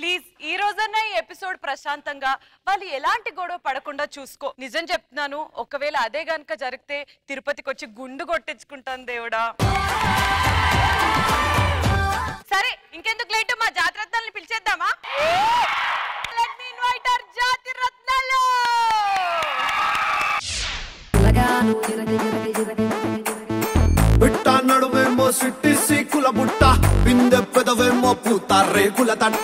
Please ఈ రోజన్నా ఈ ఎపిసోడ్ ప్రశాంతంగా వాళ్ళు ఎలాంటి గొడవ పడకుండా చూసుకో నిజం చెప్తున్నాను ఒకవేళ అదే గనుక జరిగితే తిరుపతికి వచ్చి గుండు కొట్టించుకుంటాను దేవుడా సరే ఇంకెందుకు లేటు మా జాతిరత్నాలను పిలిచేద్దామా Let me invite our జాతిరత్నాలు బిట్ట నడువేమో సిట్టి సీకుల బుట్ట బిందె పెదవేమో పూత రేకుల తట్ట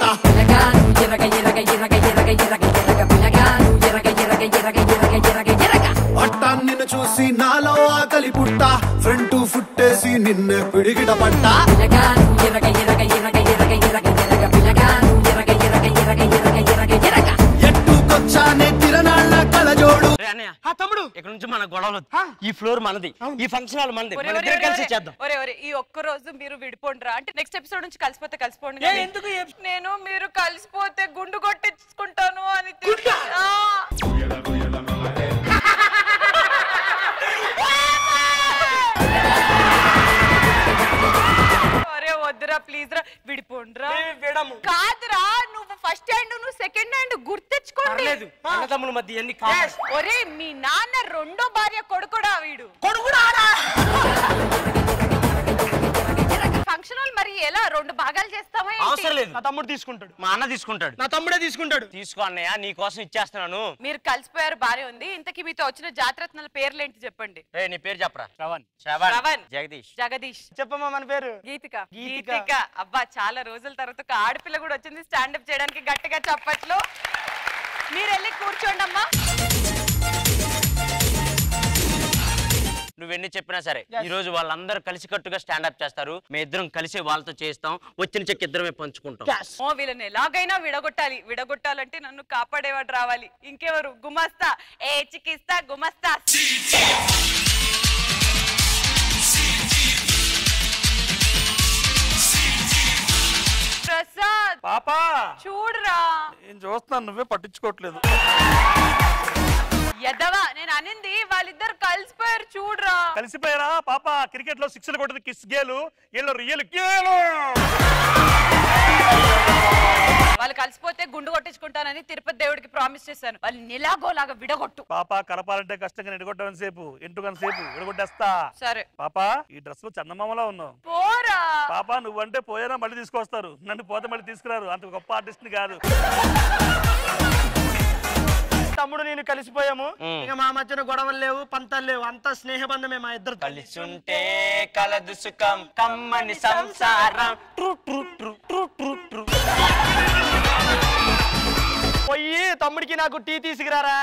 పట్ట నిన్ను చూసి నాలో ఆకలి పుట్ట ఫ్రంట్ ఫుట్టేసి నిన్నే పిడిగిడ పట్ట ఎట్టుకొచ్చానే తిరనాళ్ళ కళజోడు రే అన్నయ్య తమ్ముడు ఇక్కడ నుంచి మన గొడవలు వద్దు. ఈ ఫ్లోర్ మనది ఈ ఫంక్షన్ హాల్ మనది ఒరే, మన ఒరే, ఇద్దరం ఒరే, కలిసి ఒరే, చేద్దాం ఒరే ఒరే ఈ ఒక్క రోజు మీరు విడిపోండిరా అంటే నెక్స్ట్ ఎపిసోడ్ నుంచి కలిసిపోతే కలిసిపోండి ఏ, కానీ ఎందుకు ఏ- నేను మీరు కలిసిపోతే గుండు కొట్టించుకుంటాను అని తెలుసు. ఆ. ఒరే వద్దురా ప్లీజ్ రా విడిపోండిరా ఏ, విడము. కాదురా నువ్వు ఫస్ట్ హ్యాండ్ నువ్వు సెకండ్ హ్యాండ్ గుర్తెచ్చుకోండి పర్లేదు అన్నదమ్ముల మధ్య ఎన్ని కాదు ఒరే మీ నాన్న రెండో భార్య కొడుకుడా వీడు కొడుకుడా ఫంక్షన్ హాల్ మరి ఎలా రెండు భాగాలు చేస్తావా ఏంటి? అవసరం లేదు నా తమ్ముడు తీసుకుంటాడు మా అన్న తీసుకుంటాడు నా తమ్ముడే తీసుకుంటాడు తీసుకో అన్నయ్య నీ కోసం ఇచ్చేస్తున్నాను మీరు కలిసిపోయారు బానే ఉంది ఇంతకీ మీతో వచ్చిన జాతరత్నాల పేర్లు ఏంటి చెప్పండి ఏ నీ పేరు చెప్పరా శ్రవణ్ శ్రవణ్. శ్రవణ్ జగదీష్ జగదీష్ చెప్పమ్మా మన పేరు గీతిక గీతిక. గీతిక అబ్బా చాలా రోజుల తర్వాత ఒక ఆడపిల్ల కూడా వచ్చింది స్టాండప్ చేయడానికి గట్టిగా చప్పట్లు మీరు వెళ్ళి కూర్చోండి అమ్మా నువ్వెన్ని చెప్పినా సరే ఈ రోజు వాళ్ళందరూ కలిసి కట్టుగా స్టాండప్ చేస్తారు మీ ఇద్దరం కలిసి వాళ్ళతో చేస్తాం వచ్చిన చెక్ ఇద్దరమే పంచుకుంటాం ఓ వీళ్ళని ఎలాగైనా విడగొట్టాలి విడగొట్టాలంటే నన్ను కాపాడేవాడు రావాలి ఇంకెవరు గుమస్తా ఏ చికిస్తా గుమస్తా ప్రసాద్ పాపా చూడురా నేను చూస్తున్నాను నువ్వే పట్టించుకోవట్లేదు ఎదవా నేను అనింది వాళ్ళిద్దరు కలిసిపోయారు చూడురా కలిసిపోయారా పాప క్రికెట్ లో సిక్స్లు కొట్టదు కిస్ గేలు వీళ్ళు రియల్ గేలు వాళ్ళు కలిసిపోతే గుండు కొట్టించుకుంటానని తిరుపతి దేవుడికి ప్రామిస్ చేశాను వాళ్ళు నిలాగోలాగా విడగొట్టు పాప కలపాలంటే కష్టంగా ఎడగొట్టడం సేపు ఎంటుకని సేపు ఎడగొట్టేస్తా సరే పాప ఈ డ్రెస్ లో చందమామలా ఉన్నావు పోరా పాప నువ్వంటే పోయినా మళ్ళీ తీసుకొస్తారు నన్ను పోతే మళ్ళీ తీసుకురారు అంత గొప్ప ఆర్టిస్ట్ ని కాదు తమ్ముడు నేను కలిసిపోయాము మ్. ఇక మా మధ్యన గొడవలు లేవు పంతాలు లేవు అంతా స్నేహబంధమే మా ఇద్దరు కలిసుంటే కలదు సుఖం కమ్మని సంసారం true true true true true true పోయి తమ్ముడికి నాకు టీ తీసుకురారా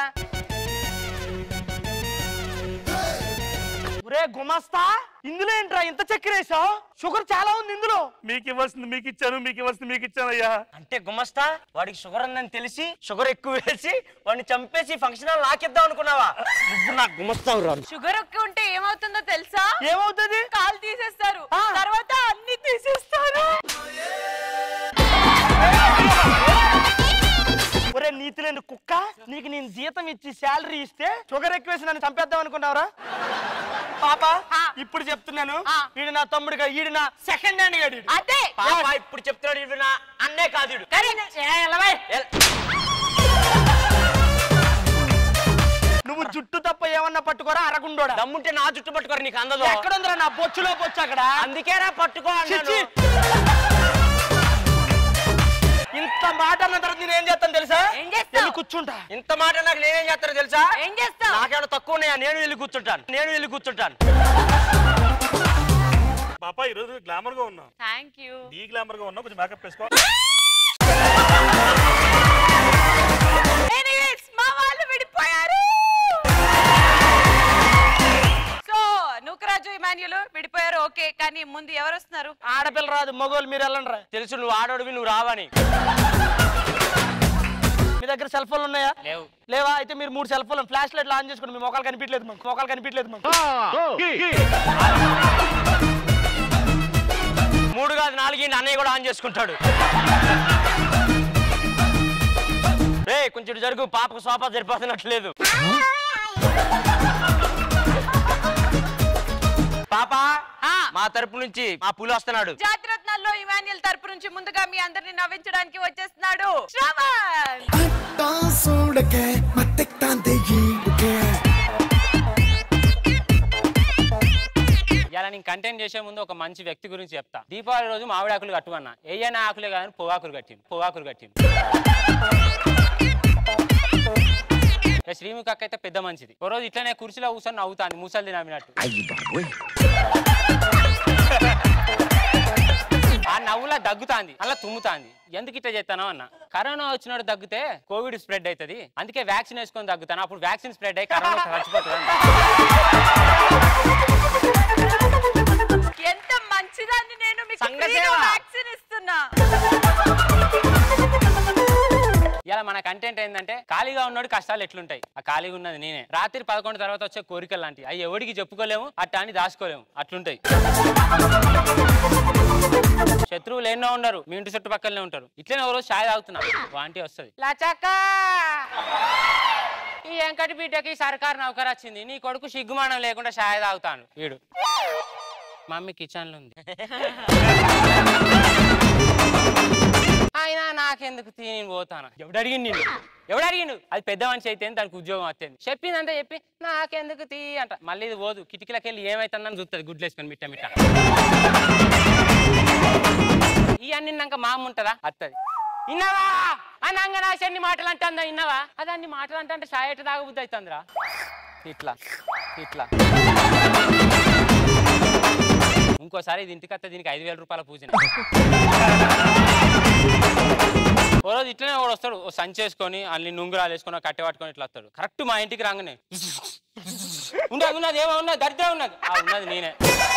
ఒరే గుమస్తా ఇందులో ఏంట్రా ఇంత చక్కెర వేసావు షుగర్ చాలా ఉంది ఇందులో మీకు ఇవ్వాల్సింది మీకు ఇచ్చాను మీకు ఇవ్వాల్సింది మీకు ఇచ్చాను అయ్యా అంటే గుమస్తా వాడికి షుగర్ ఉందని తెలిసి షుగర్ ఎక్కువ వేసి వాడిని చంపేసి ఫంక్షన్ హాల్ లాకేద్దాం అనుకున్నావా నువ్వు నాకు గుమస్తావు రాను షుగర్ ఎక్కువ ఉంటే ఏమవుతుందో తెలుసా ఏమవుతుంది కాలు తీసేస్తారు ఆ. తర్వాత అన్ని తీసేస్తారు ఒరే నీతి లేని కుక్క నీకు నేను జీతం ఇచ్చి శాలరీ ఇస్తే షుగర్ ఎక్కువేసి నన్ను చంపేద్దాం అనుకున్నావురా పాప ఆ. ఇప్పుడు చెప్తున్నాను ఆ. వీడు నా తమ్ముడుగా ఈడు నా సెకండ్ హ్యాండ్ గాడు ఈడు. అదే పాప ఇప్పుడు చెప్తున్నాడు ఇవి నా అన్నే కాదు ఈడు. Correct. ఏ, ఎలవై. ఎల్- నువ్వు జుట్టు తప్ప ఏమన్నా పట్టుకోరా అరగుండోడా దమ్ముంటే నా జుట్టు పట్టుకోరు నీకు అందదు ఎక్కడుందిరా నా బొచ్చులో బొచ్చు అక్కడ అందుకేరా పట్టుకో చిచ్చి. అన్నాను ఇంత మాట అన్న తర్వాత నేను ఏం చేస్తాను తెలుసా ఏం చేస్తావ్? వెళ్ళి కూర్చుంటా ఇంత మాట నాకు నేనేం చేస్తానో తెలుసా ఏం చేస్తావు నాకేమైనా తక్కువ ఉన్నాయా నేను వెళ్ళి కూర్చుంటాను నేను వెళ్ళి కూర్చుంటాను పాప ఈ రోజు గ్లామర్ గా ఉన్నావు థ్యాంక్ యూ ఈ గ్లామర్ గా ఉన్నావు కొంచెం మేకప్ వేసుకో ఎనీవేస్ మా వాళ్ళు విడిపోయారు సో నూకరాజు ఇమాన్యులు విడిపోయారు ఓకే కానీ ముందు ఎవరు వస్తున్నారు ఆడపిల్ల రాదు మగోళ్ళు మీరు వెళ్ళండి రా తెలుసు నువ్వు ఆడోడివి నువ్వు రావని మీ దగ్గర సెల్ ఫోన్లు ఉన్నాయా లేవు లేవా అయితే మీరు మూడు సెల్ ఫోన్లు ఫ్లాష్ లైట్లు ఆన్ చేసుకోండి మీ మొఖాలు కనిపించలేదు మాకు మొఖాలు కనిపించలేదు మాకు మూడు కాదు నాలుగు ఈ అన్నయ్య కూడా ఆన్ చేసుకుంటాడు రే కొంచెం ఇటు జరుగు పాపకు సోఫా సరిపోతున్నట్లేదు పాప ఆ. మా తరపు నుంచి మా పులి వస్తున్నాడు జాతిరత్నాలు ఛానల్లో ఇమాన్యుల్ తరపు నుంచి ముందుగా మీ అందరిని నవ్వించడానికి వచ్చేస్తున్నాడు శ్రవణ్ అట్టా చూడకే మత్తెక్తాంతే ఈడుకే ఇలా నేను కంటెంట్ చేసే ముందు ఒక మంచి వ్యక్తి గురించి చెప్తా దీపావళి రోజు మామిడాకులు కట్టుమన్నా ఏయైనా ఆకులే కాదని పొగాకులు కట్టింది పొగాకులు కట్టింది ఇక శ్రీముఖి అక్క అయితే పెద్ద మంచిది ఓ రోజు ఇట్లనే కుర్చీలో కూర్చొని నవ్వుతాను ముసలి నవ్వినట్టు ఆ నవ్వులా దగ్గుతాంది అలా తుమ్ముతాంది ఎందుకు ఇట్లా చేస్తాను అన్న కరోనా వచ్చినప్పుడు దగ్గితే కోవిడ్ స్ప్రెడ్ అవుతుంది అందుకే వ్యాక్సిన్ వేసుకొని దగ్గుతాను అప్పుడు వ్యాక్సిన్ స్ప్రెడ్ అయ్యి కరోనా చచ్చిపోతుంది అన్న. ఎంత మంచిదాన్ని నేను మీకు సంఘ ఫ్రీగా సేవ. వ్యాక్సిన్ ఇస్తున్నా ఇలా మన కంటెంట్ ఏంటంటే ఖాళీగా ఉన్నాడు కష్టాలు ఎట్లుంటాయి ఆ ఖాళీగా ఉన్నది నేనే రాత్రి పదకొండు తర్వాత వచ్చే కోరికలు లాంటివి అవి ఎవడికి చెప్పుకోలేము అట్టా అని దాచుకోలేము అట్లుంటాయి శత్రువులు ఎన్నో ఉన్నారు మీ ఇంటి చుట్టుపక్కలనే ఉంటారు ఇట్లనే ఒక రోజు ఛాయ్ తాగుతున్నా వాంటి వస్తుంది లచక్క ఈ వెంకటి బిడ్డకి సర్కారు నౌకరు వచ్చింది నీ కొడుకు సిగ్గుమానం లేకుండా ఛాయ్ తాగుతాను వీడు మమ్మీ కిచెన్ లో ఉంది అయినా నాకెందుకు తీ నేను పోతాను ఎవడు అడిగిండు నిన్ను ఎవడు అడిగిండు అది పెద్ద మనిషి అయితే దానికి ఉద్యోగం వస్తుంది చెప్పిందంటే చెప్పి నాకెందుకు తీ అంట మళ్ళీ ఇది పోదు కిటికీలకి వెళ్ళి ఏమైతుందని చూస్తుంది గుడ్లు వేసుకొని మిట్ట మిట్ట ఇవన్నీ నాక మా అమ్మ ఉంటుందా అత్తది ఇన్నవా అని అంగనాశి అన్ని మాటలు అంటే అందా ఇన్నవా అది అన్ని మాటలు అంటే అంటే షాయట తాగబుద్ధి అవుతుందిరా ఇట్లా ఇట్లా ఇంకోసారి ఇది ఇంటికి వస్తే దీనికి ఐదు వేల రూపాయల పూజన ఓ రోజు ఇట్లనే వాడు వస్తాడు ఓ సంచి వేసుకొని అన్ని నుంగురాలు వేసుకొని కట్టె పట్టుకొని ఇట్లా వస్తాడు కరెక్ట్ మా ఇంటికి రాగానే ఉన్నది ఉన్నది ఏమో ఉన్నది దరిద్రం ఉన్నది ఆ ఉన్నది నేనే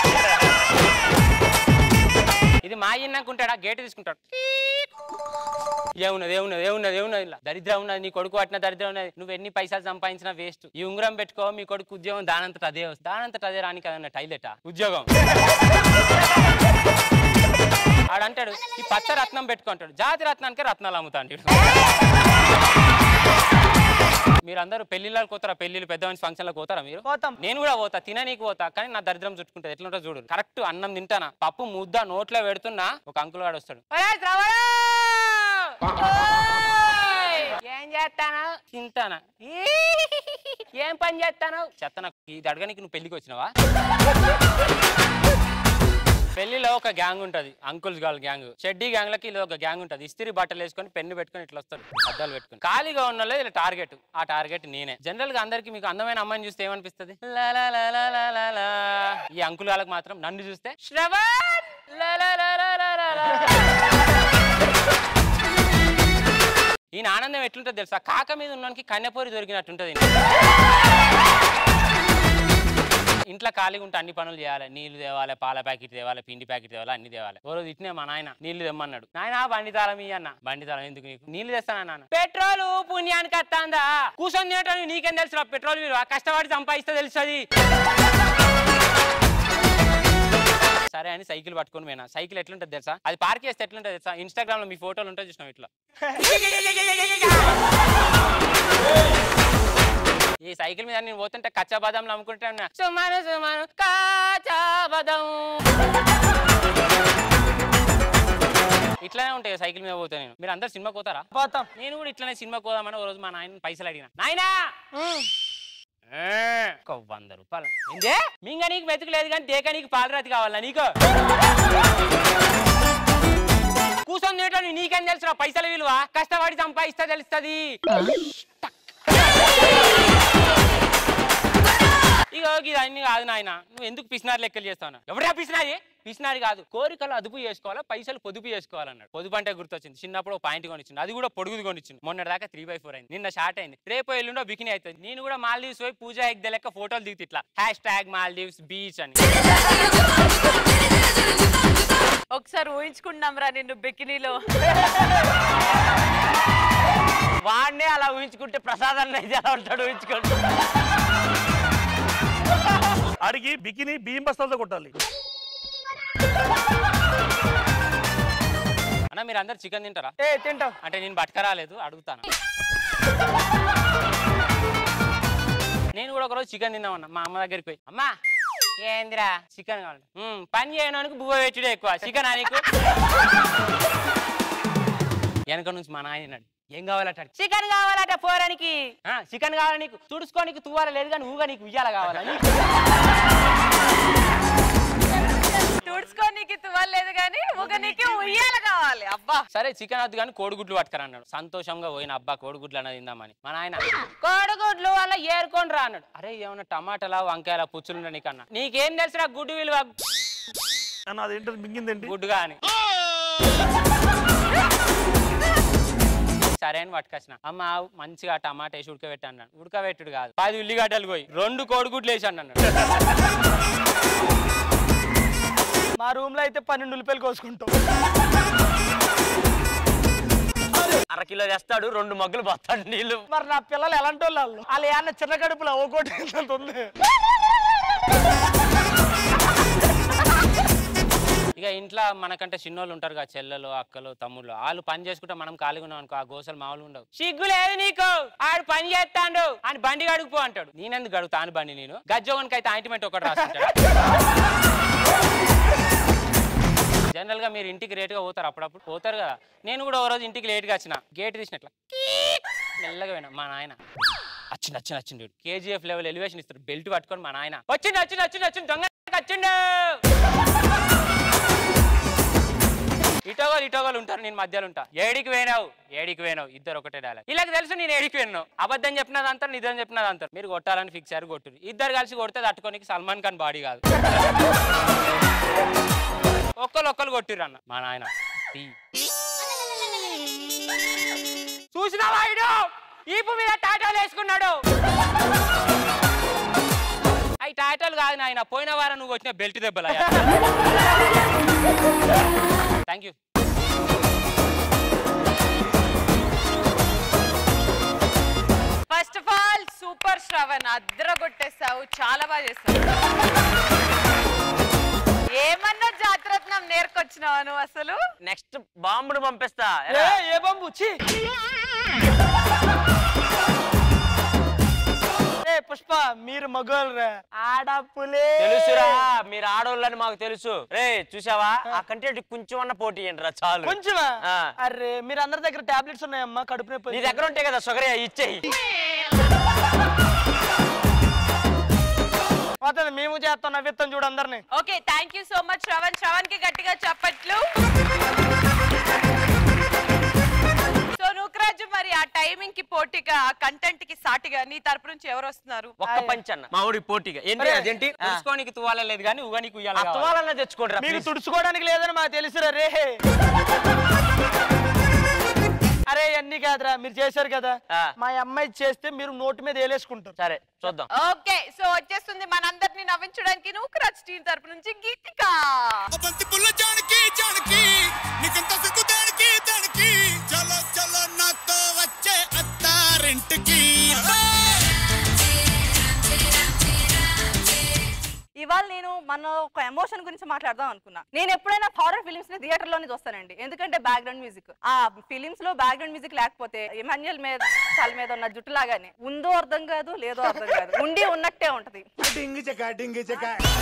ఇది మా ఇన్నాకుంటాడా గేట్ తీసుకుంటాడు ఏమున్నది ఏమున్నది ఏమున్నది ఏమున్నది ఇలా దరిద్రం ఉన్నది నీ కొడుకు పట్టిన దరిద్రం ఉన్నది నువ్వు ఎన్ని పైసలు సంపాదించినా వేస్ట్ ఈ ఉంగరం పెట్టుకో మీ కొడుకు ఉద్యోగం దానంతట అదే వస్తుంది దానంతట అదే రాని కదన్న టైలెటా ఉద్యోగం ఆడంటాడు ఈ పచ్చ రత్నం పెట్టుకుంటాడు జాతి రత్నానికి రత్నాలు అమ్ముతాడు వీడు. మీరందరూ పెళ్లిళ్ళకి పోతారా పెళ్లిళ్ళు పెద్ద మంచి ఫంక్షన్లకు పోతారా మీరు పోతాం. నేను కూడా పోతా తిననీకి పోతా కానీ నా దరిద్రం చుట్టుకుంటుంది ఎట్లుంటో చూడు కరెక్ట్ అన్నం తింటానా పప్పు ముద్ద నోట్లో పెడుతున్నా ఒక అంకుల్ వాడు వస్తాడు "ఒరేయ్ శ్రవణు! ఓయ్! ఏం చేస్తాను తింటానా ఈ! ఏం పని చేస్తాను చెత్త ఇది అడగనికి నువ్వు పెళ్లికి వచ్చినావా పెళ్లిలో ఒక గ్యాంగ్ ఉంటది అంకుల్స్ గాల్ గ్యాంగ్ చెడ్డీ గ్యాంగ్ లకి ఇలా ఒక గ్యాంగ్ ఉంటది ఇస్త్రీ బట్టలు వేసుకొని పెన్ను పెట్టుకొని ఇట్లా వస్తారు అద్దాలు పెట్టుకొని ఖాళీగా ఉన్న వాళ్ళే ఇలా టార్గెట్ ఆ టార్గెట్ నేనే జనరల్ గా అందరికి మీకు అందమైన అమ్మాయిని చూస్తే ఏమనిపిస్తుంది లా లా లా లా లా లా లా. ఈ అంకుల్ వాళ్ళకి మాత్రం నన్ను చూస్తే శ్రవణ్ లా లా లా లా లా లా లా. ఈయన ఆనందం ఎట్లుంటుంది తెలుసా కాక మీద ఉన్నోనికి కన్యపూరి దొరికినట్టుంటది ఇంట్లో ఖాళీగా ఉంటే అన్ని పనులు చేయాలి నీళ్లు తేవాలి పాల ప్యాకెట్ తేవాలి పిండి ప్యాకెట్ తేవాలి అన్ని తేవాలి ఓ రోజు ఇట్నే మా నాయన నీళ్లు తెమ్మన్నాడు నాయన బండి తాళం ఇయ్యి అన్న బండి తాళం ఎందుకు నీకు నీళ్లు తెస్తానా నాన్న పెట్రోల్ పుణ్యానికి వస్తాందా కూర్చొని తినటం నీకేం తెలుసు పెట్రోల్ విలువ కష్టపడి సంపాదిస్తే తెలుస్తుంది సరే అని సైకిల్ పట్టుకొని పోయినా సైకిల్ ఎట్లుంటది తెలుసా అది పార్క్ చేస్తే ఎట్లుంటది తెలుసా ఇన్స్టాగ్రామ్ లో మీ ఫోటోలు ఉంటాయి చూసినాం ఇట్లా ఈ సైకిల్ మీద నేను పోతుంటే కచ్చా బాదంలు అమ్ముకుంటే ఉన్నా సుమాను సుమాను కాచా బాదం ఇట్లానే ఉంటాయి సైకిల్ మీద పోతే నేను మీరు అందరు సినిమాకి పోతారా పోతాం నేను కూడా ఇట్లానే సినిమాకి పోదామని ఓ రోజు మా నాయన పైసలు అడిగిన నాయనా ఏ, ఒక వంద రూపాయలు ఏందే మింగ నీకు మెతుకులేదు కానీ దేక నీకు పాలరాతి కావాలా నీకు కూర్చొని తినేటోడు నీకేం తెలుసు పైసల విలువ కష్టపడి సంపాదిస్తే తెలుస్తుంది ఇక ఇది అన్ని కాదు నాయన నువ్వు ఎందుకు పిసినారి లెక్కలు చేస్తావు ఎవడా పిసినారి పిసినారి కాదు కోరికలు అదుపు చేసుకోవాలా పైసలు పొదుపు చేసుకోవాలన్నాడు పొదుపు అంటే గుర్తొచ్చింది చిన్నప్పుడు ఒక పాయింట్ కొనిచ్చింది అది కూడా పొడుగుది కొనిచ్చింది మొన్నటి దాకా త్రీ బై ఫోర్ అయింది నిన్న షార్ట్ అయింది రేపు ఎల్లుండో బికిని అవుతుంది నేను కూడా మాల్దీవ్స్ పోయి పూజ హెగ్దే లెక్క ఫోటోలు దిగుతు ఇట్లా హ్యాష్ ట్యాగ్ మాల్దీవ్స్ బీచ్ అని ఒకసారి ఊహించుకున్నాం రా నిన్ను బికినీలో వాడినే అలా ఊహించుకుంటే ప్రసాదాన్ని అయితే ఎలా ఉంటాడు ఊహించుకోండి అడిగి బికిని బియ్యం బస్తాలతో కొట్టాలి అన్న మీరు అందరు చికెన్ తింటారా ఏ తింటాం అంటే నేను పట్టుకరాలేదు అడుగుతాను నేను కూడా ఒకరోజు చికెన్ తిన్నామన్నా మా అమ్మ దగ్గరికి పోయి అమ్మా ఏందిరా చికెన్ కావాలి "ఉమ్, పని చేయడానికి బువ్వ పెట్టుడే ఎక్కువ చికెన్ నీకు వెనక నుంచి మా నాయన అన్నాడు, ఏం కావాలట చికెన్ కావాలట పోరానికి చికెన్ కావాలి నీకు తుడుచుకోనికి తువ్వాల లేదు కానీ ఊగా నీకు ఉయ్యాల కావాలా నీకు తుడుచుకోనీకి తువ్వలేదు కానీ ఒక నీకు ఉయ్యాల కావాలి అబ్బా సరే చికెన్ వద్దు కానీ కోడిగుడ్లు పట్టుకరా అన్నాడు సంతోషంగా పోయిన అబ్బా కోడిగుడ్లు అన్నది తిందామని మా నాయన కోడిగుడ్లు వల్ల ఏరుకొని రా అన్నాడు అరే ఏమన్నా టమాటాలా వంకాయల పుచ్చులు నీకన్నా నీకేం తెలుసురా గుడ్డు విలువ అన్న అదేంటది మింగిందేంటి గుడ్డుగా అని సరే అని పట్టుకొచ్చిన అమ్మ మంచిగా టమాటా వేసి ఉడకబెట్టి అన్నాడు ఉడకబెట్టుడు కాదు పది ఉల్లిగడ్డలు పోయి రెండు కోడిగుడ్లు వేసి అన్నాడు మా రూమ్ లో అయితే పన్నెండు ఉల్లిపాయలు కోసుకుంటాం అరకిలో తెస్తాడు రెండు మగ్గులు పోతాడు నీళ్ళు మరి నా పిల్లలు ఎలాంటి వాళ్ళు వాళ్ళు వాళ్ళు ఏమన్నా చిన్న కడుపులో ఓ కోటి ఇంత ఉంది ఇక ఇంట్లో మనకంటే చిన్నోళ్ళు ఉంటారు కదా చెల్లెలు అక్కలు తమ్ముళ్ళు వాళ్ళు పని చేసుకుంటే మనం ఖాళీగా ఉన్నాం అనుకో ఆ గోసలు మామూలు ఉండవు సిగ్గు లేదు నీకు ఆడు పని చేస్తాడు అని బండి గడుపుకో అంటాడు నేనెందుకు గడుగుతా అని బండి నేను గజ్జోగన్కి అయితే ఆయింట్మెంట్ ఒకటి రాసుకుంటాడు జనరల్ గా మీరు ఇంటికి లేట్గా పోతారు అప్పుడప్పుడు పోతారు కదా నేను కూడా ఓ రోజు ఇంటికి లేట్గా వచ్చిన గేట్ తీసినట్ల మెల్లగా పోయినా మా నాయన వచ్చిండు వచ్చిండు వచ్చిండు కేజీఎఫ్ లెవెల్ ఎలివేషన్ ఇస్తారు బెల్ట్ పట్టుకొని మా నాయన వచ్చిండు వచ్చిండు వచ్చిండు వచ్చిండు దొంగ వచ్చిండు ఇటోగోలు ఇటోగోలు ఉంటారు నేను మధ్యలో ఉంటా ఏడికి పోయినావు ఏడికి పోయినావు ఇద్దరు ఒకటే డైలాగ్ ఇలాగ తెలుసు నేను ఏడికి పోయినావు అబద్ధం చెప్పినది అంటారు నిజం చెప్పినది అంటారు మీరు కొట్టాలని ఫిక్స్ అయ్యారు కొట్టురు ఇద్దరు కలిసి కొడితే తట్టుకోనికి సల్మాన్ ఖాన్ బాడీ కాదు ఒక్కరు ఒక్కరు కొట్టిర్రు అన్న మా నాయన తీ. చూసినావా ఇడు ఈపు మీద టాటాలు వేసుకున్నాడు అవి టాటాలు కాదు నాయన పోయిన వారం నువ్వు వచ్చిన బెల్ట్ దెబ్బలు thank you first of all super Shravan అద్దర కొట్టేస్తావు చాలా బాగా చేస్తావు ఏమన్నా జాతరత్నం నేర్కొచ్చినావా నువ్వు అసలు నెక్స్ట్ బాంబును పంపిస్తా ఏ ఏ బంబు ఛీ ఏ పుష్ప మీరు మగోళ్ళరా ఆడపులే తెలుసురా మీరు ఆడోళ్ళని మాకు తెలుసు రే చూసావా ఆ కంటే కొంచెం అన్న పోటీ రా చాలు కొంచెమా ఆ. అరే మీరు అందరి దగ్గర టాబ్లెట్స్ ఉన్నాయమ్మా కడుపు నొప్పి నీ దగ్గర ఉంటాయి కదా షుగర్ ఇచ్చేయి పోతుంది మేము చేస్తాం నవ్విస్తాం చూడు అందరిని okay thank you so much Shravan Shravan కి గట్టిగా చప్పట్లు సో నూకరాజు మరి ఆ టైమింగ్ కి పోటీగా కంటెంట్ కి సాటిగా నీ తరపు నుంచి ఎవరు వస్తున్నారు ఒక్క పంచ్ అన్న మా ఊడి పోటీగా ఏంటి అదేంటి ఆ. చూసుకోనికి తువాల లేదు కానీ ఉగా నీకు ఉయ్యాల కావాలి. అత్తవాలన్నా తెచ్చుకోండి మీకు తుడుచుకోవడానికి లేదని మాకు తెలుసురా రే అరే అన్ని కాదురా మీరు చేశారు కదా ఆ. మా అమ్మాయి చేస్తే మీరు నోటి మీద వేలేసుకుంటారు సరే చూద్దాం ఓకే సో వచ్చేస్తుంది మనందరినీ నవ్వించడానికి నూకరాజ్ టీం తరపు నుంచి గీతిక బంతి పుల్ల జానకి జానకి నీకంత సిగ్గు దానికి దానికి చలో చలో నాతో వచ్చే అత్తారింటికి ఇవాళ నేను మన ఒక ఎమోషన్ గురించి మాట్లాడదాం అనుకున్నా నేను ఎప్పుడైనా హారర్ ఫిలిమ్స్ ని థియేటర్ లోనే చూస్తానండి ఎందుకంటే బ్యాక్గ్రౌండ్ మ్యూజిక్ ఆ ఫిలిమ్స్ లో బ్యాక్గ్రౌండ్ మ్యూజిక్ లేకపోతే ఎమాన్యుయల్ మీద తల మీద ఉన్న జుట్టు లాగానే ఉందో అర్థం కాదు లేదో అర్థం కాదు ఉండి ఉన్నట్టే ఉంటది డింగి చెక డింగి చెక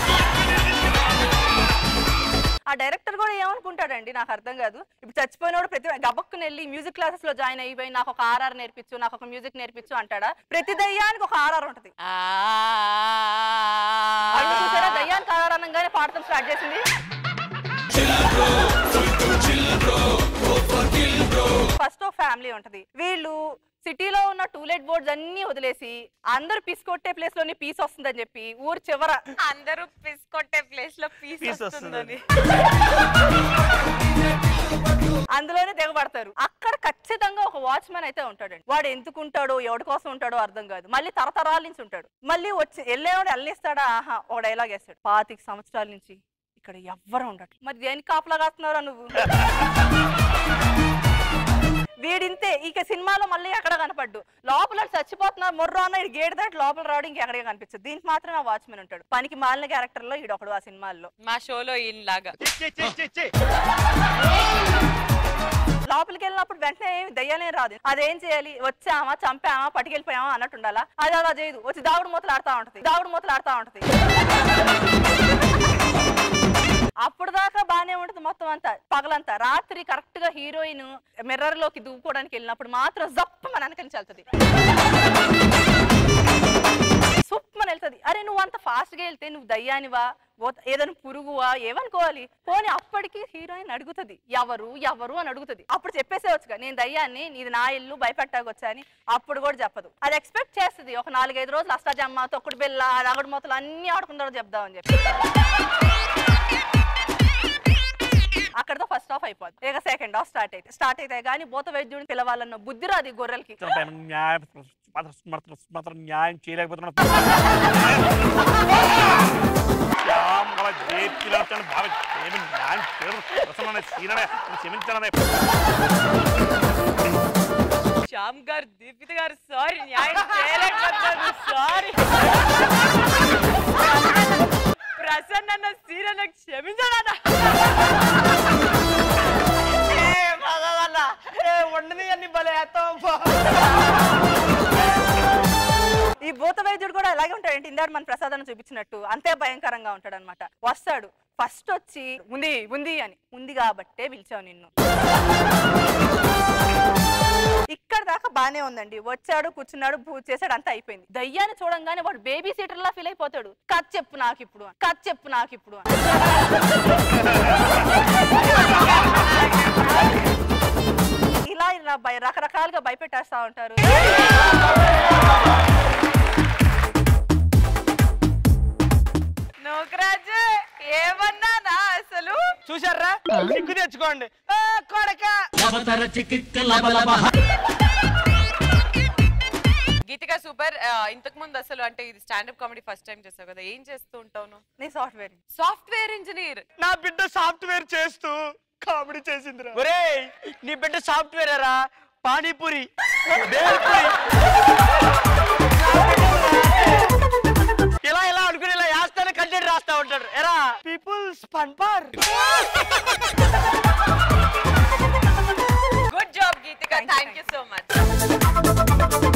ఆ డైరెక్టర్ కూడా ఏమనుకుంటాడండి నాకు అర్థం కాదు ఇప్పుడు చచ్చిపోయినోడు ప్రతి గబక్కుని వెళ్ళి మ్యూజిక్ క్లాసెస్ లో జాయిన్ అయిపోయి నాకు ఒక ఆర్ఆర్ నేర్పించు నాకు ఒక మ్యూజిక్ నేర్పించు అంటాడా ప్రతి దయ్యానికి ఒక ఆర్ఆర్ ఉంటది అప్పుడు చూసారా దయ్యానికి ఆర్ఆర్ అనగానే పాడటం స్టార్ట్ చేసింది ఫస్ట్ ఒక ఫ్యామిలీ ఉంటది వీళ్ళు సిటీలో ఉన్న టూలెట్ బోర్డ్స్ అన్ని వదిలేసి అందరూ పీస్ కొట్టే ప్లేస్ లోనే పీస్ వస్తుందని చెప్పి ఊరు చివర అందరూ పిస్ కొట్టే ప్లేస్ లో పీస్ Peace వస్తుందని అందులోనే దిగబడతారు అక్కడ ఖచ్చితంగా ఒక వాచ్మెన్ అయితే ఉంటాడండి వాడు ఎందుకు ఉంటాడో ఎవరి కోసం ఉంటాడో అర్థం కాదు మళ్ళీ తరతరాల నుంచి ఉంటాడు మళ్ళీ వచ్చి వెళ్ళేవాడు వెళ్ళిస్తాడా ఆహా ఒక డైలాగ్ వేస్తాడు పాతిక సంవత్సరాల నుంచి ఇక్కడ ఎవ్వరు ఉండట్లేదు మరి దేనికి కాపలా కాస్తున్నారా నువ్వు వీడింతే ఇక సినిమాలో మళ్ళీ ఎక్కడ కనపడ్డు లోపల చచ్చిపోతున్నారు మొర్రో అన్న ఇటు గేట్ దాటి లోపల రావడం ఇంకెక్కడికి కనిపించదు దీనికి మాత్రమే ఆ వాచ్మెన్ ఉంటాడు పనికి మాలిన క్యారెక్టర్ లో ఈడొకడు ఆ సినిమాల్లో మా షోలో ఈయన లాగా లోపలికి వెళ్ళినప్పుడు వెంటనే ఏమి దయ్యాలే రాదు అదేం చేయాలి వచ్చామా చంపామా పట్టుకెళ్ళిపోయామా అన్నట్టు ఉండాలా అది అలా చేయదు వచ్చి దాగుడు మూతలు ఆడుతూ ఉంటది దాగుడు మూతలు ఆడుతూ ఉంటది అప్పుడు దాకా బానే ఉంటుంది మొత్తం అంతా పగలంతా రాత్రి కరెక్ట్ గా హీరోయిన్ మిర్రర్ లోకి దూకోవడానికి వెళ్ళినప్పుడు మాత్రం జప్పు మన వెనకని వెళ్తుంది సుప్పమని వెళ్తుంది అరే నువ్వు అంత ఫాస్ట్ గా వెళ్తే నువ్వు దయ్యానివా ఓ- ఏదైనా పురుగువా ఏమనుకోవాలి పోనీ అప్పటికి హీరోయిన్ అడుగుతుంది ఎవరు ఎవరు అని అడుగుతుంది అప్పుడు చెప్పేసేవచ్చుగా నేను దయ్యాన్ని నీది నా ఇల్లు భయపెట్టాకొచ్చా అని అప్పుడు కూడా చెప్పదు అది ఎక్స్పెక్ట్ చేస్తుంది ఒక నాలుగైదు రోజులు అష్టాజమ్మ తొక్కుడు బిల్ల రగడు మూతలు అన్ని ఆడుకుంటారో చెప్దామని చెప్పి అక్కడతో ఫస్ట్ ఆఫ్ అయిపోద్ది ఇక సెకండ్ ఆఫ్ స్టార్ట్ అయితే స్టార్ట్ అయితే కానీ భూత వైద్యుడిని పిలవాలన్న బుద్ధి రాదు ఈ గొర్రెలకి న్యాయం మాత్రం మాత్రం న్యాయం చేయలేకపోతున్నాను శ్యామ్ బాబా జేపీలో వచ్చాను బాబా ఏమి న్యాయం చేయడం ప్రసన్న సీననే క్షమించాలనే శ్యామ్ గారు దీపిత గారు సారీ న్యాయం చేయలేకపోతున్నాను సారీ ప్రసన్న అన్న సీరన్న క్షమించాలన్న వండని అన్ని భలే వేస్తాం ఈ భూత వైద్యుడు కూడా అలాగే ఉంటాడు ఇందాడు మన ప్రసాదాన్ని చూపించినట్టు అంతే భయంకరంగా ఉంటాడు అనమాట వస్తాడు ఫస్ట్ వచ్చి ఉంది ఉంది అని ఉంది కాబట్టే పిలిచావు నిన్ను ఇక్కడ దాకా బానే ఉందండి వచ్చాడు కూర్చున్నాడు పూజ చేశాడు అంతా అయిపోయింది దయ్యాన్ని చూడంగానే వాడు బేబీ సీటర్ లా ఫీల్ అయిపోతాడు కథ చెప్పు నాకు ఇప్పుడు అని. కథ చెప్పు నాకు ఇప్పుడు అని. ఇలా ఇలా భయ రకరకాలుగా భయపెట్టేస్తా ఉంటారు నోకరాజు ఏమన్నానా అసలు చూసారా సిగ్గు తెచ్చుకోండి ఆ, కొడక గీతిక సూపర్ ఇంతకు ముందు అసలు అంటే ఇది స్టాండప్ కామెడీ ఫస్ట్ టైం చేస్తావు కదా ఏం చేస్తూ ఉంటావు నువ్వు నీ సాఫ్ట్వేర్ సాఫ్ట్వేర్ ఇంజనీర్ నా బిడ్డ సాఫ్ట్వేర్ చేస్తూ కామెడీ చేసిందిరా ఒరేయ్ నీ బిడ్డ సాఫ్ట్వేర్ రా పానీపూరి బేల్పూరి. ఇలా ఇలా అనుకుని ఇలా వేస్తానే కంటెంట్ రాస్తా ఉంటాడు ఎరా పీపుల్స్ పన్పార్ good job Geethika thank you so much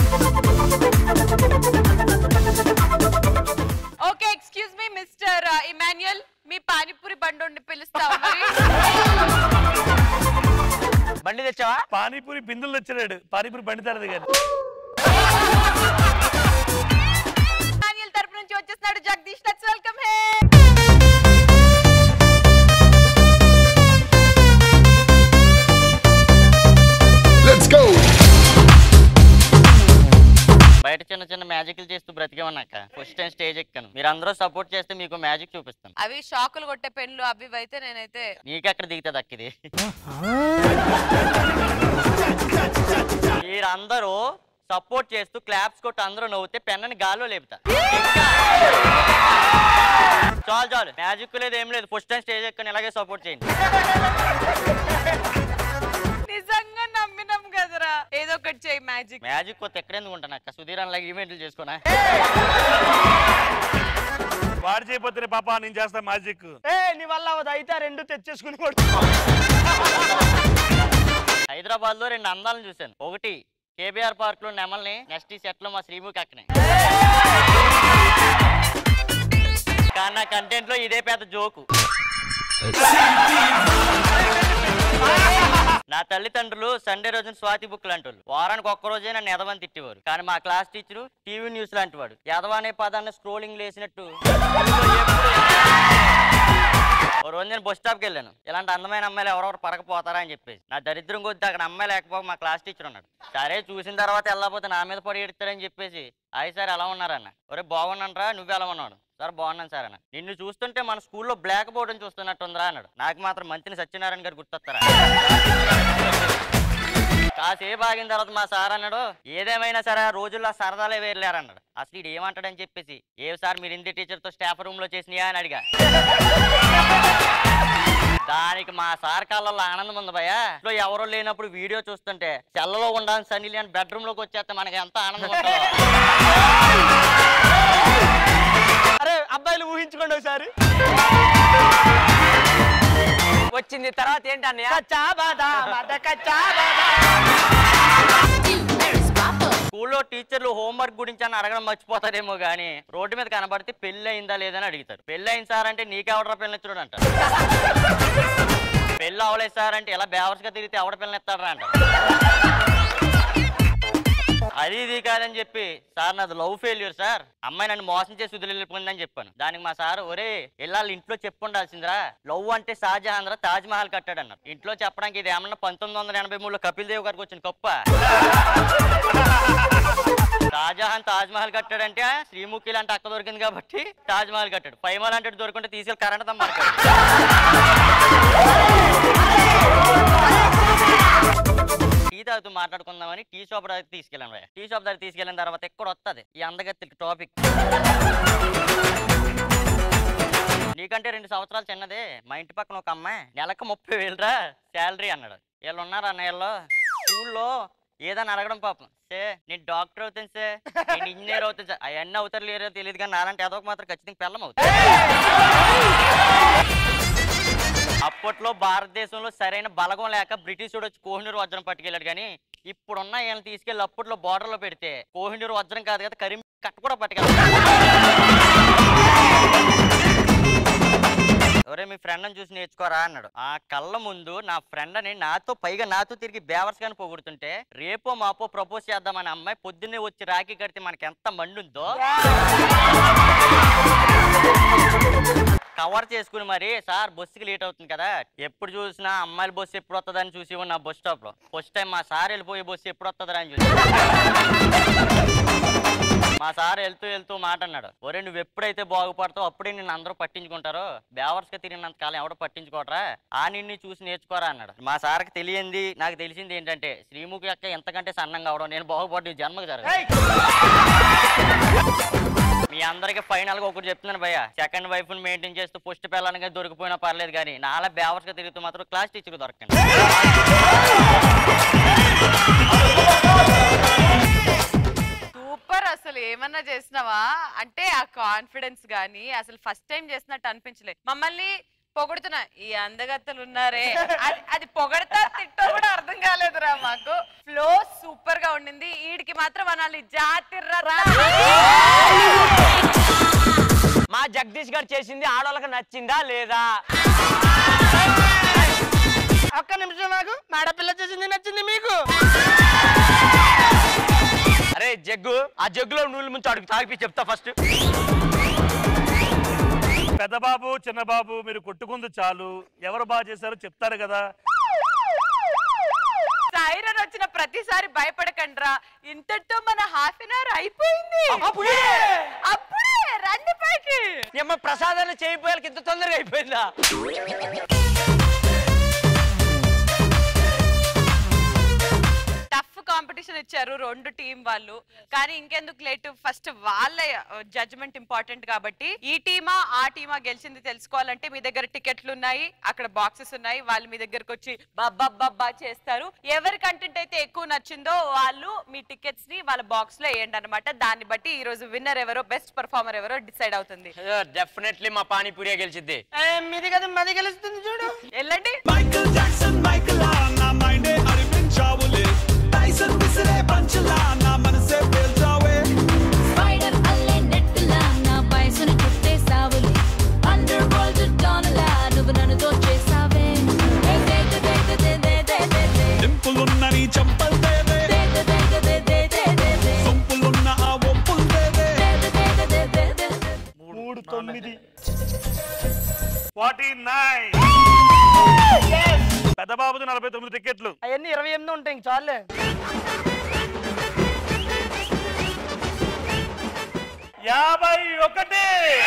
okay excuse me mister Emmanuel మీ పానీపూరి బండి పిలుస్తావా మరి బండి తెచ్చావా పానీపూరి బిందులు తెచ్చాడు పానీపూరి బండి తరది కానీ ఇమాన్యుయల్ తరపు నుంచి వచ్చేస్తున్నాడు Jagadish let's welcome hey Let's go! బయట చిన్న చిన్న మ్యాజిక్లు చేస్తూ బ్రతికేమన్నాక ఫస్ట్ టైం స్టేజ్ ఎక్కాను మీరు అందరూ సపోర్ట్ చేస్తే మీకు మ్యాజిక్ చూపిస్తాను అవి షాకులు కొట్టే పెన్లు అవి ఇవి అయితే నేనైతే నీకెక్కడ దిగుతుంది అక్కిది మీరందరూ సపోర్ట్ చేస్తూ క్లాప్స్ కొట్టి అందరూ నవ్వుతే పెన్నని గాల్లో లేపుతా ఇంకా. చాలు చాలు మ్యాజిక్ లేదు ఏం లేదు ఫస్ట్ టైం స్టేజ్ ఎక్కని ఇలాగే సపోర్ట్ చేయండి నిజంగా నమ్మినాం కదరా ఏదో ఒకటి చేయి మ్యాజిక్ మ్యాజిక్ కొత్త ఎక్కడెందుకు ఉంటాను అక్క సుధీర్ అలాగే ఈవెంట్లు చేసుకున్నా వాడు చేయకపోతేనే పాప నేను చేస్తా మ్యాజిక్ ఏ నీ వల్ల అవదు అయితే ఆ రెండు తెచ్చేసుకుని కొట్టు హైదరాబాద్ లో రెండు అందాలను చూశాను ఒకటి కేబీఆర్ పార్క్ లో నెమల్ని నెక్స్ట్ ఈ సెట్ లో మా శ్రీముఖి అక్కనే కానీ నా కంటెంట్ లో ఇదే పెద్ద జోకు నా తల్లిదండ్రులు సండే రోజున స్వాతి బుక్ లాంటి వారానికి ఒక్క రోజే నన్ను ఎదవని తిట్టేవారు కానీ మా క్లాస్ టీచరు టీవీ న్యూస్ లాంటి వాడు ఎదవ అనే పదాన్ని స్క్రోలింగ్ లేసినట్టు ఓ రోజు నేను బస్ స్టాప్కి వెళ్ళాను ఇలాంటి అందమైన అమ్మాయిలు ఎవరెవరు పరకపోతారా అని చెప్పేసి నా దరిద్రం కొద్ది అక్కడ అమ్మాయి లేకపోతే మా క్లాస్ టీచర్ ఉన్నాడు సరే చూసిన తర్వాత వెళ్ళకపోతే నా మీద పడి ఎడతారని చెప్పేసి అయ్యి సార్ ఎలా ఉన్నారన్న ఒరే బాగున్నానరా నువ్వు ఎలా ఉన్నాడు సార్ బాగున్నాను సార్ అన్న నిన్ను చూస్తుంటే మన స్కూల్లో బ్లాక్ బోర్డ్ అని చూస్తున్నట్టుందిరా అన్నాడు నాకు మాత్రం మంత్రి సత్యనారాయణ గారు గుర్తొస్తారా కాసేపు ఆగిన తర్వాత మా సార్ అన్నాడు ఏదేమైనా సరే ఆ రోజుల్లో సరదాలే వేర్లేరన్నాడు అసలు ఇది ఏమంటాడని చెప్పేసి ఏ సార్ మీరు హిందీ టీచర్తో స్టాఫ్ రూమ్ లో చేసినాయా అని అడిగా దానికి మా సార్ కాళ్ళలో ఆనందం ఉంది భయ ఇంట్లో ఎవరో లేనప్పుడు వీడియో చూస్తుంటే సెల్లలో ఉండాలని సన్నీ లేని బెడ్రూమ్ లోకి వచ్చేస్తే మనకి ఎంత ఆనందం ఉంటుందో అరే అబ్బాయిలు ఊహించుకోండి ఒకసారి వచ్చింది తర్వాత ఏంటి అన్నయ్య కచ్చా బాదాం అద కచ్చా స్కూల్లో టీచర్లు హోంవర్క్ గురించి అని అడగడం మర్చిపోతారేమో గానీ రోడ్డు మీద కనబడితే పెళ్లి అయిందా లేదని అడుగుతారు పెళ్లి అయింది సార్ అంటే నీకెవడరా పెళ్ళిచ్చుడు అంటారు పెళ్ళి అవలేదు సార్ అంటే ఇలా బేవర్స్గా తిరిగితే ఎవడ పిల్లనిస్తాడరా అంటారు అది ఇది కాదని చెప్పి సార్ నాది లవ్ ఫెయిల్యూర్ సార్ అమ్మాయి నన్ను మోసం చేసి వదిలిపోయిందని చెప్పాను దానికి మా సార్ ఒరే ఇల్లాలి ఇంట్లో చెప్పుండాల్సిందిరా లవ్ అంటే షాజహాన్ రా తాజ్ మహల్ కట్టాడు అన్నారు ఇంట్లో చెప్పడానికి ఇది ఏమన్నా పంతొమ్మిది వందల ఎనభై మూడులో కపిల్ దేవ్ గారికి వచ్చిన గొప్ప షాజహాన్ తాజ్ మహల్ కట్టాడంటే శ్రీముఖి లాంటి అక్క దొరికింది కాబట్టి తాజ్ మహల్ కట్టాడు పైమ లాంటి దొరికింటే తీసుకెళ్ళి కరెంట్ తమ్మారు టీ తాగుతూ మాట్లాడుకుందామని టీ షాప్ దగ్గర తీసుకెళ్ళాను భయ్య. టీ షాప్ దగ్గర తీసుకెళ్ళిన తర్వాత ఎక్కడ వస్తుంది ఈ అందగత్తి టాపిక్ నీకంటే రెండు సంవత్సరాలు చిన్నదే మా ఇంటి పక్కన ఒక అమ్మాయి నెలకు ముప్పై వేలురా శాలరీ అన్నాడు వీళ్ళు ఉన్నారు అన్నయ్యలో స్కూల్లో ఏదని అడగడం పాపం సే నేను డాక్టర్ అవుతాను సే నేను ఇంజనీర్ అవుతాను సార్ అవన్నీ అవుతారు లేరో తెలియదు కానీ నాలంటే ఏదో ఒక మాత్రం ఖచ్చితంగా పెళ్ళం అవుతుంది అప్పట్లో భారతదేశంలో సరైన బలగం లేక బ్రిటిషుడు వచ్చి కోహినూరు వజ్రం పట్టుకెళ్ళాడు కానీ ఇప్పుడున్న వీళ్ళని తీసుకెళ్లి అప్పట్లో border లో పెడితే కోహినూరు వజ్రం కాదు కదా కరీం కట్ట కూడా పట్టుకెళ్ళాడు ఒరే మీ ఫ్రెండ్ని చూసి నేర్చుకోరా అన్నాడు ఆ కళ్ళ ముందు నా ఫ్రెండ్ అని నాతో పైగా నాతో తిరిగి బేవర్స్ గాని పొగుడుతుంటే రేపో మాపో ప్రపోజ్ చేద్దామని అమ్మాయి పొద్దున్నే వచ్చి రాఖీ కడితే మనకి ఎంత మండుందో కవర్ చేసుకుని మరి సార్ బస్సుకి లేట్ అవుతుంది కదా ఎప్పుడు చూసినా అమ్మాయిల బస్సు ఎప్పుడు వస్తుందని చూసి ఉన్న బస్ స్టాప్ లో ఫస్ట్ టైం మా సార్ వెళ్ళిపోయే బస్సు ఎప్పుడు వస్తుందా అని చూసి మా సార్ వెళ్తూ వెళ్తూ మాట అన్నాడు ఒరే నువ్వు ఎప్పుడైతే బాగుపడతావు అప్పుడే నిన్ను అందరూ పట్టించుకుంటారు బేవర్స్ గా తిరిగినంత కాలం ఎవడో పట్టించుకోవట్రా ఆ నిన్ను చూసి నేర్చుకోరా అన్నాడు మా సార్కి తెలియంది నాకు తెలిసింది ఏంటంటే శ్రీముఖి అక్క ఎంతకంటే సన్నంగా అవడం నేను బాగుపడి జన్మకు జరగదు మీ అందరికి ఫైనల్ గా ఒకటి చెప్తున్నాను భయ్య సెకండ్ వైఫ్ ని మెయింటైన్ చేస్తూ పుష్టి పిల్లలకి దొరికిపోయినా పర్లేదు కానీ నాలా బేవర్స్ గా తిరుగుతూ మాత్రం క్లాస్ టీచర్ దొరకండి సూపర్ అసలు ఏమన్నా చేసినావా అంటే ఆ కాన్ఫిడెన్స్ గానీ అసలు ఫస్ట్ టైం చేసినట్టు అనిపించలే మమ్మల్ని పొగుడుతున్నా ఈ అందగత్తలు ఉన్నారే అది- అది పొగడతా తిట్టో కూడా అర్థం కాలేదురా మాకు ఫ్లో సూపర్ గా ఉండింది వీడికి మాత్రం అనాలి జాతిర్రా మా జగదీష్ గారు చేసింది ఆడవాళ్ళకి నచ్చిందా లేదా ఒక్క నిమిషం నాకు మేడపిల్ల చేసింది నచ్చింది మీకు అరే జగ్గు ఆ జగ్గులో నూనె ముంచి అడుగు తాగిపి చెప్తా ఫస్ట్ పెద్ద బాబు చిన్న బాబు మీరు కొట్టుకుంది చాలు ఎవరు బాగా చేశారో చెప్తారు కదా సైరన్ వచ్చిన ప్రతిసారి భయపడకండ్రా ఇంతటితో మన హాఫ్ అన్ అవర్ అయిపోయింది అప్పుడే? అప్పుడే రండి పైకి ఏమో ప్రసాదాన్ని చేయిపోయాలకి ఇంత తొందరగా అయిపోయిందా టఫ్ కాంపిటీషన్ ఇచ్చారు రెండు టీం వాళ్ళు కానీ ఇంకెందుకు లేట్ ఫస్ట్ వాళ్ళ జడ్జ్మెంట్ ఇంపార్టెంట్ కాబట్టి ఈ టీమా ఆ టీమా గెలిచింది తెలుసుకోవాలంటే మీ దగ్గర టికెట్లు ఉన్నాయి అక్కడ బాక్సెస్ ఉన్నాయి వాళ్ళు మీ దగ్గరకు వచ్చి బబ్బా బబ్బా చేస్తారు ఎవరి కంటెంట్ అయితే ఎక్కువ నచ్చిందో వాళ్ళు మీ టికెట్స్ ని వాళ్ళ బాక్స్ లో వేయండి అనమాట దాన్ని బట్టి ఈ రోజు విన్నర్ ఎవరో బెస్ట్ పర్ఫార్మర్ ఎవరో డిసైడ్ అవుతుంది డెఫినెట్లీ మా పానీపూరియా గెలిచిద్ది మీది కదా మది గెలుస్తుంది చూడు వెళ్ళండి మైకల్ జాక్సన్ మైకల్ నా మైండే అరిపించావులే టైసన్ విసిరే పంచలా నా మనసే పేల్చావే స్పైడర్ అల్లే నెట్టులా నా వయసుని చుట్టేసావులే అండర్ వరల్డ్ డానలా నువ్వు నన్ను దోచేసావే ఏ దే దే దే దే దే దే దే దే. డింపులున్న నీ చెంపల్ దేవే దే దే దే దే దే దే దే దే దే. సొంపులున్న ఆ ఒప్పుల్ దేవే దే దే దే దే దే దే దే దే. మూడు తొమ్మిది ఫార్టీ నైన్ పెద్ద బాబుది నలభై తొమ్మిది టికెట్లు అవన్నీ ఇరవై ఎనిమిది ఉంటాయి ఇంక చాలే యాభై ఒకటి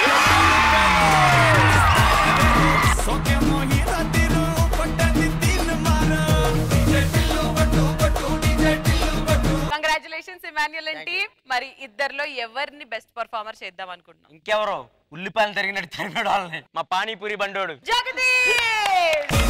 సోకే మోహిత తిరు పట్టని తిన్ మారా డీజే టిల్లు బట్టు బట్టు డీజే టిల్లు బట్టు కంగ్రాచులేషన్స్ ఇమాన్యుల్ అండ్ టీమ్ మరి ఇద్దర్లో ఎవరిని బెస్ట్ పర్ఫార్మర్ చేద్దాం అనుకుంటున్నాం ఇంకెవరు ఉల్లిపాయలు తరిగినట్టు తరిగినాడు వాళ్ళని మా పానీపూరి బండోడు జగదీష్